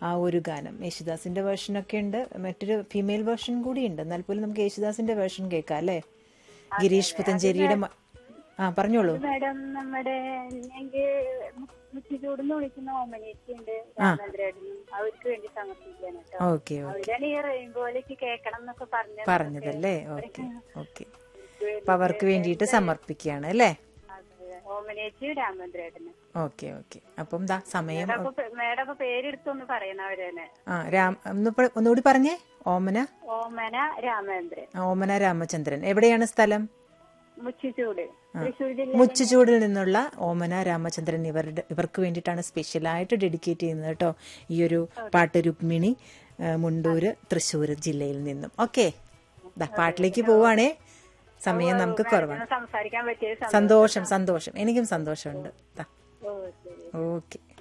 ആ ഒരു ഗാനം യേശുദാസിന്റെ വേർഷനൊക്കെ ഉണ്ട് മറ്റൊരു ഫീമെയിൽ വേർഷൻ കൂടി ഉണ്ട് എന്നാൽ പോലും നമുക്ക് യേശുദാസിന്റെ വേർഷൻ കേൾക്കാം അല്ലേ ഗിരീഷ് പുത്തഞ്ചേരിയുടെ മ- ആ പറഞ്ഞോളൂ മാഡം നമ്മുടെ എനിക്ക് മുച്ചിച്ചൂടുന്ന് വിളിക്കുന്ന ഓമനേച്ചി ഉണ്ട് രാമേന്ദ്രേട്ടനും അവർക്ക് വേണ്ടി സമർപ്പിക്കാൻ കേട്ടോ ഓക്കെ അവരാണ് ഈ റെയിൻബോയിലേക്ക് കേൾക്കണം എന്നൊക്കെ പറഞ്ഞത് പറഞ്ഞതല്ലേ ഓക്കെ ഓക്കെ അപ്പൊ അവർക്ക് വേണ്ടിയിട്ട് സമർപ്പിക്കുകയാണ് അല്ലേ അതെ. ഓമനേച്ചി രാമേന്ദ്രേട്ടന് ഓക്കെ ഓക്കെ അപ്പം ദാ സമയം അപ്പൊ മേഡം അപ്പൊ പേരെടുത്തൊന്ന് പറയണം അവരെന്നെ ആ രാം ഒന്ന് പ- ഒന്നുകൂടി പറഞ്ഞേ ഓമന ഓമന രാമേന്ദ്രൻ ആ, ഓമന രാമചന്ദ്രൻ എവിടെയാണ് സ്ഥലം മുച്ചിച്ചൂട് തൃശ്ശൂർ ജില്ല മുച്ചുചൂടിൽ നിന്നുള്ള ഓമന രാമചന്ദ്രൻ ഇവരുടെ ഇവർക്ക് വേണ്ടിയിട്ടാണ് സ്പെഷ്യലായിട്ട് ഡെഡിക്കേറ്റ് ചെയ്യുന്നത് കേട്ടോ ഈ ഒരു പാട്ട് രുക്മിണി ആ, മുണ്ടൂര് തൃശ്ശൂർ ജില്ലയിൽ നിന്നും ഓക്കെ പാട്ടിലേക്ക് പോവാണേ സമയം നമുക്ക് കുറവാണ് സംസാരിക്കാൻ പറ്റിയ സന്തോഷം സന്തോഷം എനിക്കും സന്തോഷമുണ്ട് ദാ. ഓ ശരി ഓക്കെ